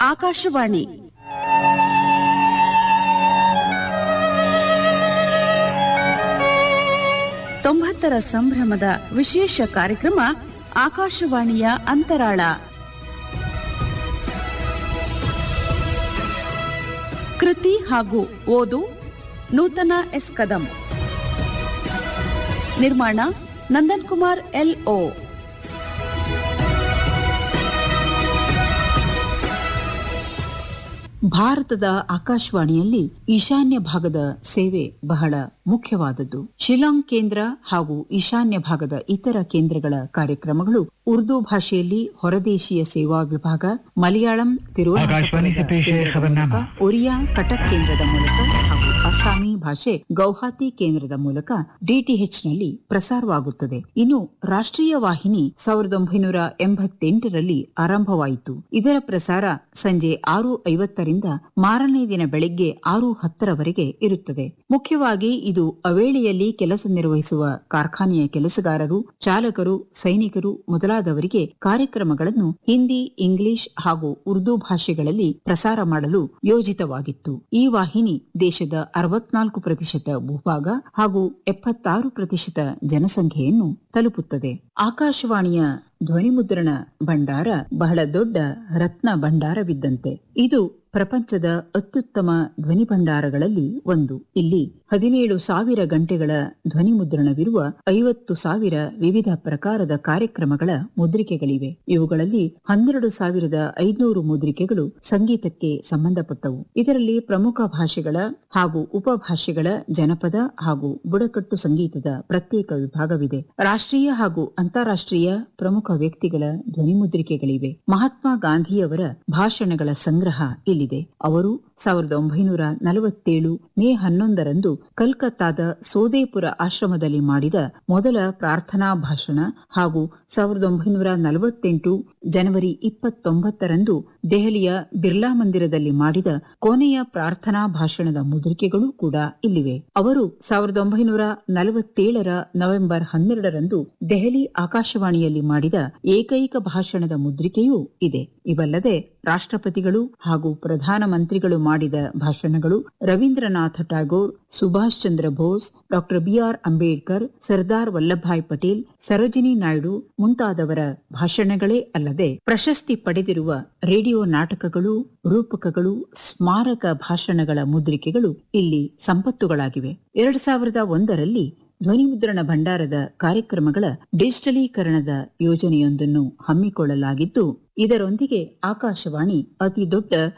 ಆಕಾಶವಾಣಿ ತೊಂಬತ್ತರ ಸಂಭ್ರಮದ ವಿಶೇಷ ಕಾರ್ಯಕ್ರಮ ಆಕಾಶವಾಣಿಯ ಅಂತರಾಳ ಕೃತಿ ಹಾಗೂ ಓದು ನೂತನ ಎಸ್ ಕದಂ ನಿರ್ಮಾಣ ನಂದನ್ ಕುಮಾರ್ ಎಲ್ ಓ ಭಾರತದ ಆಕಾಶವಾಣಿಯಲ್ಲಿ ಈಶಾನ್ಯ ಭಾಗದ ಸೇವೆ ಬಹಳ ಮುಖ್ಯವಾದದ್ದು ಶಿಲಾಂಗ್ ಕೇಂದ್ರ ಹಾಗೂ ಈಶಾನ್ಯ ಭಾಗದ ಇತರ ಕೇಂದ್ರಗಳ ಕಾರ್ಯಕ್ರಮಗಳು ಉರ್ದು ಭಾಷೆಯಲ್ಲಿ ಹೊರದೇಶೀಯ ಸೇವಾ ವಿಭಾಗ ಮಲಯಾಳಂ ಆಕಾಶವಾಣಿ से पेश है खबरनामा। ಒರಿಯಾ ಕಟಕ್ ಕೇಂದ್ರದ ಮೂಲಕ ಹಾಗೂ ಅಸ್ಸಾಮಿ ಭಾಷೆ ಗೌಹಾತಿ ಕೇಂದ್ರದ ಮೂಲಕ ಡಿಟಿಎಚ್ ನಲ್ಲಿ ಪ್ರಸಾರವಾಗುತ್ತದೆ ಇನ್ನು ರಾಷ್ಟ್ರೀಯ ವಾಹಿನಿ ಸಾವಿರದ ಒಂಬೈನೂರ ಎಂಬತ್ತೆಂಟರಲ್ಲಿ ಆರಂಭವಾಯಿತು ಇದರ ಪ್ರಸಾರ ಸಂಜೆ ಆರು ಐವತ್ತರಿಂದ ಮಾರನೇ ದಿನ ಬೆಳಗ್ಗೆ ಆರು ಹತ್ತರವರೆಗೆ ಇರುತ್ತದೆ ಮುಖ್ಯವಾಗಿ ಇದು ಅವೇಳೆಯಲ್ಲಿ ಕೆಲಸ ನಿರ್ವಹಿಸುವ ಕಾರ್ಖಾನೆಯ ಕೆಲಸಗಾರರು ಚಾಲಕರು ಸೈನಿಕರು ಮೊದಲಾದವರಿಗೆ ಕಾರ್ಯಕ್ರಮಗಳನ್ನು ಹಿಂದಿ ಇಂಗ್ಲಿಷ್ ಹಾಗೂ ಉರ್ದು ಭಾಷೆಗಳಲ್ಲಿ ಪ್ರಸಾರ ಮಾಡಲು ಯೋಜಿತವಾಗಿತ್ತು ಈ ವಾಹಿನಿ ದೇಶದ ಅರವತ್ನಾಲ್ಕು ಪ್ರತಿಶತ ಭೂಭಾಗ ಹಾಗೂ ಎಪ್ಪತ್ತಾರು ಪ್ರತಿಶತ ಜನಸಂಖ್ಯೆಯನ್ನು ತಲುಪುತ್ತದೆ ಆಕಾಶವಾಣಿಯ ಧ್ವನಿಮುದ್ರಣ ಭಂಡಾರ ಬಹಳ ದೊಡ್ಡ ರತ್ನ ಭಂಡಾರವಿದ್ದಂತೆ ಇದು ಪ್ರಪಂಚದ ಅತ್ಯುತ್ತಮ ಧ್ವನಿ ಭಂಡಾರಗಳಲ್ಲಿ ಒಂದು ಇಲ್ಲಿ ಹದಿನೇಳು ಸಾವಿರ ಗಂಟೆಗಳ ಧ್ವನಿ ಮುದ್ರಣವಿರುವ ಐವತ್ತು ಸಾವಿರ ವಿವಿಧ ಪ್ರಕಾರದ ಕಾರ್ಯಕ್ರಮಗಳ ಮುದ್ರಿಕೆಗಳಿವೆ ಇವುಗಳಲ್ಲಿ ಹನ್ನೆರಡು ಸಾವಿರದ ಐನೂರು ಮುದ್ರಿಕೆಗಳು ಸಂಗೀತಕ್ಕೆ ಸಂಬಂಧಪಟ್ಟವು ಇದರಲ್ಲಿ ಪ್ರಮುಖ ಭಾಷೆಗಳ ಹಾಗೂ ಉಪಭಾಷೆಗಳ ಜನಪದ ಹಾಗೂ ಬುಡಕಟ್ಟು ಸಂಗೀತದ ಪ್ರತ್ಯೇಕ ವಿಭಾಗವಿದೆ ರಾಷ್ಟ್ರೀಯ ಹಾಗೂ ಅಂತಾರಾಷ್ಟ್ರೀಯ ಪ್ರಮುಖ ವ್ಯಕ್ತಿಗಳ ಧ್ವನಿಮುದ್ರಿಕೆಗಳಿವೆ ಮಹಾತ್ಮ ಗಾಂಧಿಯವರ ಭಾಷಣಗಳ ಸಂಗ್ರಹ ಇಲ್ಲಿದೆ ಅವರು ಸಾವಿರದ ಒಂಬೈನೂರ ನಲವತ್ತೇಳು ಮೇ ಹನ್ನೊಂದರಂದು ಕಲ್ಕತ್ತಾದ ಸೋದೇಪುರ ಆಶ್ರಮದಲ್ಲಿ ಮಾಡಿದ ಮೊದಲ ಪ್ರಾರ್ಥನಾ ಭಾಷಣ ಹಾಗೂ ಸಾವಿರದ ಒಂಬೈನೂರ ನಲವತ್ತೆಂಟು ಜನವರಿ ಇಪ್ಪತ್ತೊಂಬತ್ತರಂದು ದೆಹಲಿಯ ಬಿರ್ಲಾ ಮಂದಿರದಲ್ಲಿ ಮಾಡಿದ ಕೊನೆಯ ಪ್ರಾರ್ಥನಾ ಭಾಷಣದ ಮುದ್ರಿಕೆಗಳು ಕೂಡ ಇಲ್ಲಿವೆ ಅವರು ಸಾವಿರದ ಒಂಬೈನೂರ ನಲವತ್ತೇಳರ ನವೆಂಬರ್ ಹನ್ನೆರಡರಂದು ದೆಹಲಿ ಆಕಾಶವಾಣಿಯಲ್ಲಿ ಮಾಡಿದ ಏಕೈಕ ಭಾಷಣದ ಮುದ್ರಿಕೆಯೂ ಇದೆ ಇವಲ್ಲದೆ ರಾಷ್ಟ್ರಪತಿಗಳು ಹಾಗೂ ಪ್ರಧಾನಮಂತ್ರಿಗಳು ಮಾಡಿದ ಭಾಷಣಗಳು ರವೀಂದ್ರನಾಥ ಟ್ಯಾಗೋರ್ ಸುಭಾಷ್ ಚಂದ್ರ ಬೋಸ್ ಡಾಕ್ಟರ್ ಬಿಆರ್ ಅಂಬೇಡ್ಕರ್ ಸರ್ದಾರ್ ವಲ್ಲಭಾಯ್ ಪಟೇಲ್ ಸರೋಜಿನಿ ನಾಯ್ಡು ಮುಂತಾದವರ ಭಾಷಣಗಳೇ ಅಲ್ಲದೆ ಪ್ರಶಸ್ತಿ ಪಡೆದಿರುವ ರೇಡಿಯೋ ನಾಟಕಗಳು ರೂಪಕಗಳು ಸ್ಮಾರಕ ಭಾಷಣಗಳ ಮುದ್ರಿಕೆಗಳು ಇಲ್ಲಿ ಸಂಪತ್ತುಗಳಾಗಿವೆ ಎರಡ್ ಸಾವಿರದ ಒಂದರಲ್ಲಿ ಧ್ವನಿಮುದ್ರಣ ಭಂಡಾರದ ಕಾರ್ಯಕ್ರಮಗಳ ಡಿಜಿಟಲೀಕರಣದ ಯೋಜನೆಯೊಂದನ್ನು ಹಮ್ಮಿಕೊಳ್ಳಲಾಗಿದ್ದು ಇದರೊಂದಿಗೆ ಆಕಾಶವಾಣಿ ಅತಿ ದೊಡ್ಡ